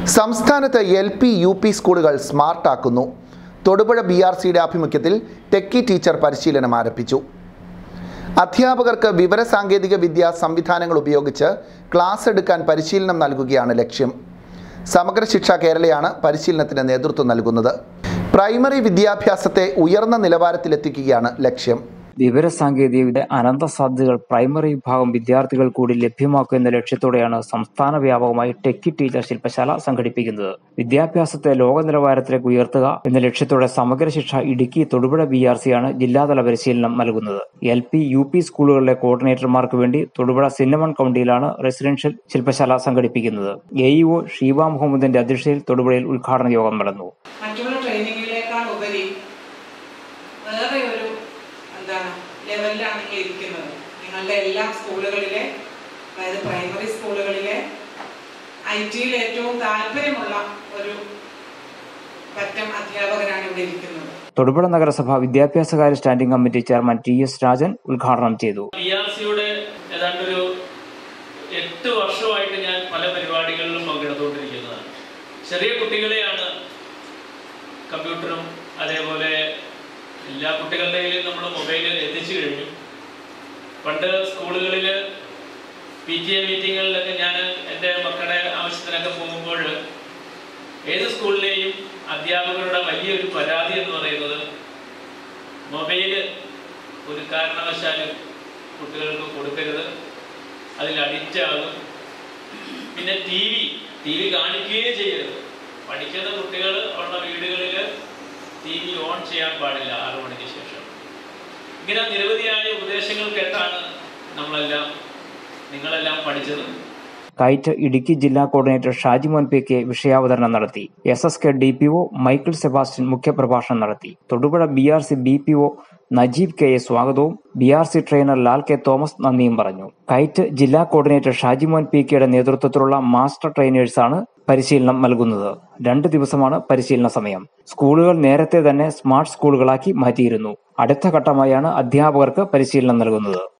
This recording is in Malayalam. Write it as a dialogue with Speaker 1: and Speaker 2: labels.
Speaker 1: സംസ്ഥാനത്ത് എൽ പി യു പി സ്കൂളുകൾ സ്മാർട്ടാക്കുന്നു തൊടുപുഴ ബി ആർ സിയുടെ ആഭിമുഖ്യത്തിൽ ടെക്കി ടീച്ചർ പരിശീലനം ആരംഭിച്ചു അധ്യാപകർക്ക് വിവരസാങ്കേതിക വിദ്യാ സംവിധാനങ്ങൾ ഉപയോഗിച്ച് ക്ലാസ് എടുക്കാൻ പരിശീലനം നൽകുകയാണ് ലക്ഷ്യം സമഗ്ര ശിക്ഷ കേരളയാണ് പരിശീലനത്തിന് നേതൃത്വം നൽകുന്നത് പ്രൈമറി വിദ്യാഭ്യാസത്തെ ഉയർന്ന നിലവാരത്തിലെത്തിക്കുകയാണ് ലക്ഷ്യം
Speaker 2: വിവരസാങ്കേതികവിദ്യ അനന്ത സാധ്യതകൾ പ്രൈമറി വിഭാഗം വിദ്യാർത്ഥികൾ കൂടി ലഭ്യമാക്കുക എന്ന ലക്ഷ്യത്തോടെയാണ് സംസ്ഥാന വ്യാപകമായി ടെക്കി ടീച്ചർ ശില്പശാല സംഘടിപ്പിക്കുന്നത് വിദ്യാഭ്യാസത്തെ ലോക നിലവാരത്തിലേക്ക് ഉയർത്തുക എന്ന ലക്ഷ്യത്തോടെ സമഗ്ര ശിക്ഷ ഇടുക്കി തൊടുപുഴ ബി ആർ സിയാണ് ജില്ലാതല പരിശീലനം നൽകുന്നത് എൽ പി യു പി സ്കൂളുകളിലെ കോർഡിനേറ്റർമാർക്ക് വേണ്ടി തൊടുപുഴ സിന്നമൺ കൗണ്ടിയിലാണ് റെസിഡൻഷ്യൽ ശില്പശാല സംഘടിപ്പിക്കുന്നത് എ ഇഒ ഷീബ മുഹമ്മദിന്റെ അധ്യക്ഷതയിൽ തൊടുപുഴയിൽ ഉദ്ഘാടന യോഗം നടന്നു
Speaker 3: മറ്റുള്ള ട്രെയിനിങ്ങിനേക്കാൾ ഉപരി വേറെ ഒരു എന്താണ് ലെവലിലാണ് നിങ്ങൾ ഇരിക്കുന്നത് നിങ്ങളുടെ എല്ലാ സ്കൂളുകളിലെ അതായത് പ്രൈമറി സ്കൂളുകളിലെ ഐ ടിയിൽ ഏറ്റവും താല്പര്യമുള്ള ഒരു പറ്റം അധ്യാപകരാണ് ഇവിടെ ഇരിക്കുന്നത്
Speaker 2: തൊടുപുഴ നഗരസഭ വിദ്യാഭ്യാസകാര്യ standing committee chairman T S Rajan ഉദ്ഘാടനം ചെയ്തു
Speaker 4: ബി ആർ സിയുടെ ഏതാണ്ടൊരു എട്ട് വർഷമായിട്ട് ഞാൻ പല പരിപാടികളിലും പങ്കെടുത്തുകൊണ്ടിരിക്കുന്നതാണ് ചെറിയ കുട്ടികളെയാണ് കമ്പ്യൂട്ടറും അതേപോലെ എല്ലാ കുട്ടികളുടെ കയ്യിലും നമ്മൾ മൊബൈൽ എത്തിച്ചു കഴിഞ്ഞു പണ്ട് സ്കൂളുകളിൽ പി ടി എ മീറ്റിങ്ങുകളിലൊക്കെ ഞാൻ എൻ്റെ മക്കളുടെ ആവശ്യത്തിനൊക്കെ പോകുമ്പോൾ ഏത് സ്കൂളിലെയും അധ്യാപകരുടെ വലിയൊരു പരാതി എന്ന് പറയുന്നത് മൊബൈല് ഒരു കാരണവശാലും കുട്ടികൾക്ക് കൊടുക്കരുത് അതിൽ അഡിക്റ്റ് ആകും പിന്നെ ടി വി ടി വി കാണിക്കുകയും ചെയ്യരുത് പഠിക്കുന്ന കുട്ടികൾ ഉള്ള വീടുകളിൽ ടി വി ഓൺ ചെയ്യാൻ പാടില്ല ആറു മണിക്ക് ശേഷം ഇങ്ങനെ നിരവധിയായ ഉപദേശങ്ങൾ കേട്ടാണ് നമ്മളെല്ലാം നിങ്ങളെല്ലാം പഠിച്ചത്
Speaker 2: കൈറ്റ് ഇടുക്കി ജില്ലാ കോർഡിനേറ്റർ ഷാജിമോൻ പി കെ വിഷയാവതരണം നടത്തി S S K D P O Michael Sebastian മുഖ്യപ്രഭാഷണം നടത്തി Thodupuzha B R C B P O Najeeb K A സ്വാഗതവും B R C trainer Lal K Thomas നന്ദിയും പറഞ്ഞു കൈറ്റ് ജില്ലാ കോർഡിനേറ്റർ ഷാജിമോൻ പി കെയുടെ നേതൃത്വത്തിലുള്ള മാസ്റ്റർ ട്രെയിനേഴ്സാണ് പരിശീലനം നൽകുന്നത് രണ്ട് ദിവസമാണ് പരിശീലന സമയം സ്കൂളുകൾ നേരത്തെ തന്നെ സ്മാർട്ട് സ്കൂളുകളാക്കി മാറ്റിയിരുന്നു അടുത്ത ഘട്ടമായാണ് അധ്യാപകർക്ക് പരിശീലനം നൽകുന്നത്